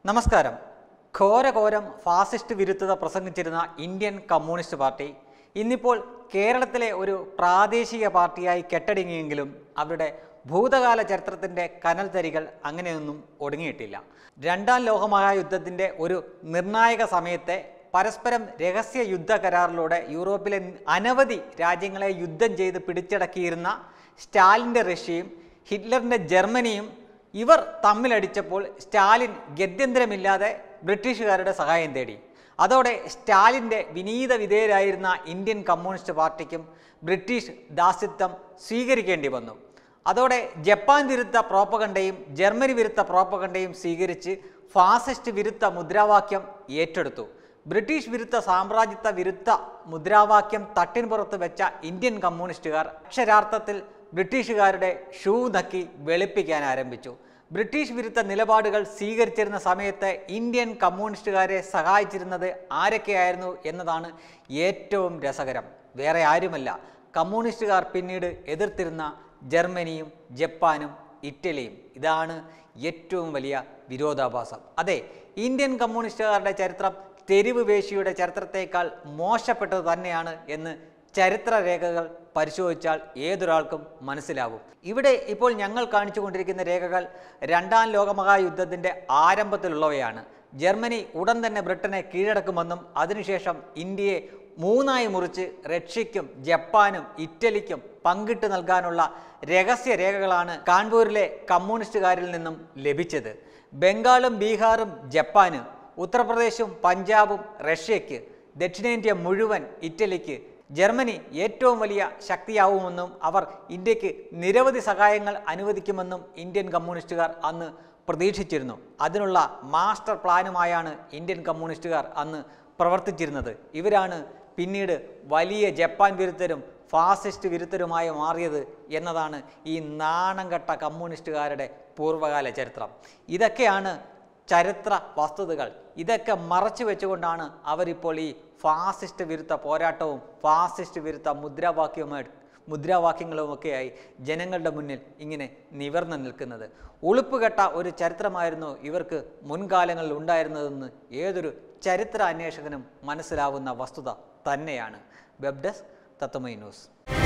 നമസ്കാരം ഘോരഘോരം ഫാസിസ്റ്റ് വിരുദ്ധത പ്രസംഗിച്ചിരുന്ന Indian communist party ഇന്നിപ്പോൾ കേരളത്തിലെ ഒരു പ്രാദേശിക പാർട്ടിയായി കെട്ടടങ്ങിയെങ്കിലും അവരുടെ ഭൂതകാല ചരിത്രത്തിൻ്റെ കനൽ തരികൾ അങ്ങനെയൊന്നും ഒടുങ്ങിയിട്ടില്ല രണ്ടാം ലോകമഹായുദ്ധത്തിൻ്റെ ഒരു നിർണായക സമയത്തെ പരസ്പരം രഹസ്യ യുദ്ധ കരാറിലൂടെ യൂറോപ്പിലെ അനവധി രാജ്യങ്ങളെ യുദ്ധം ചെയ്ത് പിടിച്ചടക്കിയിരുന്ന സ്റ്റാലിൻ്റെ റഷ്യയും ഹിറ്റ്ലറിൻ്റെ ജർമ്മനിയും ഇവർ തമ്മിലടിച്ചപ്പോൾ സ്റ്റാലിൻ ഗത്യന്തരമില്ലാതെ ബ്രിട്ടീഷുകാരുടെ സഹായം തേടി അതോടെ സ്റ്റാലിൻ്റെ വിനീത വിധേയരായിരുന്ന ഇന്ത്യൻ കമ്മ്യൂണിസ്റ്റ് പാർട്ടിക്കും ബ്രിട്ടീഷ് ദാസ്യത്വം സ്വീകരിക്കേണ്ടി വന്നു അതോടെ ജപ്പാൻ വിരുദ്ധ പ്രോപ്പകണ്ടയും ജർമ്മനി വിരുദ്ധ പ്രോപ്പകണ്ടയും സ്വീകരിച്ച് ഫാസിസ്റ്റ് വിരുദ്ധ മുദ്രാവാക്യം ഏറ്റെടുത്തു ബ്രിട്ടീഷ് വിരുദ്ധ സാമ്രാജ്യത്വ വിരുദ്ധ മുദ്രാവാക്യം തട്ടിൻപുറത്ത് വെച്ച ഇന്ത്യൻ കമ്മ്യൂണിസ്റ്റുകാർ അക്ഷരാർത്ഥത്തിൽ ബ്രിട്ടീഷുകാരുടെ ഷൂ നക്കി വെളുപ്പിക്കാൻ ആരംഭിച്ചു ബ്രിട്ടീഷ് വിരുദ്ധ നിലപാടുകൾ സ്വീകരിച്ചിരുന്ന സമയത്ത് ഇന്ത്യൻ കമ്മ്യൂണിസ്റ്റുകാരെ സഹായിച്ചിരുന്നത് ആരൊക്കെയായിരുന്നു എന്നതാണ് ഏറ്റവും രസകരം വേറെ ആരുമല്ല കമ്മ്യൂണിസ്റ്റുകാർ പിന്നീട് എതിർത്തിരുന്ന ജർമ്മനിയും ജപ്പാനും ഇറ്റലിയും ഇതാണ് ഏറ്റവും വലിയ വിരോധാഭാസം അതെ ഇന്ത്യൻ കമ്മ്യൂണിസ്റ്റുകാരുടെ ചരിത്രം തെരുവ് വേശിയുടെ ചരിത്രത്തേക്കാൾ മോശപ്പെട്ടത് തന്നെയാണ് എന്ന് ചരിത്രരേഖകൾ പരിശോധിച്ചാൽ ഏതൊരാൾക്കും മനസ്സിലാവും ഇവിടെ ഇപ്പോൾ ഞങ്ങൾ കാണിച്ചുകൊണ്ടിരിക്കുന്ന രേഖകൾ രണ്ടാം ലോകമഹായുദ്ധത്തിൻ്റെ ആരംഭത്തിലുള്ളവയാണ് ജർമ്മനി ഉടൻ തന്നെ ബ്രിട്ടനെ കീഴടക്കുമെന്നും അതിനുശേഷം ഇന്ത്യയെ മൂന്നായി മുറിച്ച് റഷ്യയ്ക്കും ജപ്പാനും ഇറ്റലിക്കും പങ്കിട്ട് നൽകാനുള്ള രഹസ്യ രേഖകളാണ് കാൺപൂരിലെ കമ്മ്യൂണിസ്റ്റുകാരിൽ നിന്നും ലഭിച്ചത് ബംഗാളും ബീഹാറും ജപ്പാന് ഉത്തർപ്രദേശും പഞ്ചാബും റഷ്യയ്ക്ക് ദക്ഷിണേന്ത്യ മുഴുവൻ ഇറ്റലിക്ക് ജർമ്മനി ഏറ്റവും വലിയ ശക്തിയാവുമെന്നും അവർ ഇന്ത്യക്ക് നിരവധി സഹായങ്ങൾ അനുവദിക്കുമെന്നും ഇന്ത്യൻ കമ്മ്യൂണിസ്റ്റുകാർ അന്ന് പ്രതീക്ഷിച്ചിരുന്നു അതിനുള്ള മാസ്റ്റർ പ്ലാനുമായാണ് ഇന്ത്യൻ കമ്മ്യൂണിസ്റ്റുകാർ അന്ന് പ്രവർത്തിച്ചിരുന്നത് ഇവരാണ് പിന്നീട് വലിയ ജപ്പാൻ വിരുദ്ധരും ഫാസിസ്റ്റ് വിരുദ്ധരുമായി മാറിയത് എന്നതാണ് ഈ നാണംകെട്ട കമ്മ്യൂണിസ്റ്റുകാരുടെ പൂർവ്വകാല ചരിത്രം ഇതൊക്കെയാണ് ചരിത്ര വസ്തുതകൾ ഇതൊക്കെ മറച്ചു വെച്ചുകൊണ്ടാണ് അവരിപ്പോൾ ഈ ഫാസിസ്റ്റ് വിരുദ്ധ പോരാട്ടവും ഫാസിസ്റ്റ് വിരുദ്ധ മുദ്രാവാക്യവുമായി മുദ്രാവാക്യങ്ങളുമൊക്കെയായി ജനങ്ങളുടെ മുന്നിൽ ഇങ്ങനെ നിവർന്നു നിൽക്കുന്നത് ഉളുപ്പുകെട്ട ഒരു ചരിത്രമായിരുന്നു ഇവർക്ക് മുൻകാലങ്ങളിൽ ഉണ്ടായിരുന്നതെന്ന് ഏതൊരു ചരിത്ര അന്വേഷകനും മനസ്സിലാവുന്ന വസ്തുത തന്നെയാണ് വെബ് ഡെസ്ക് തത്വമൈ ന്യൂസ്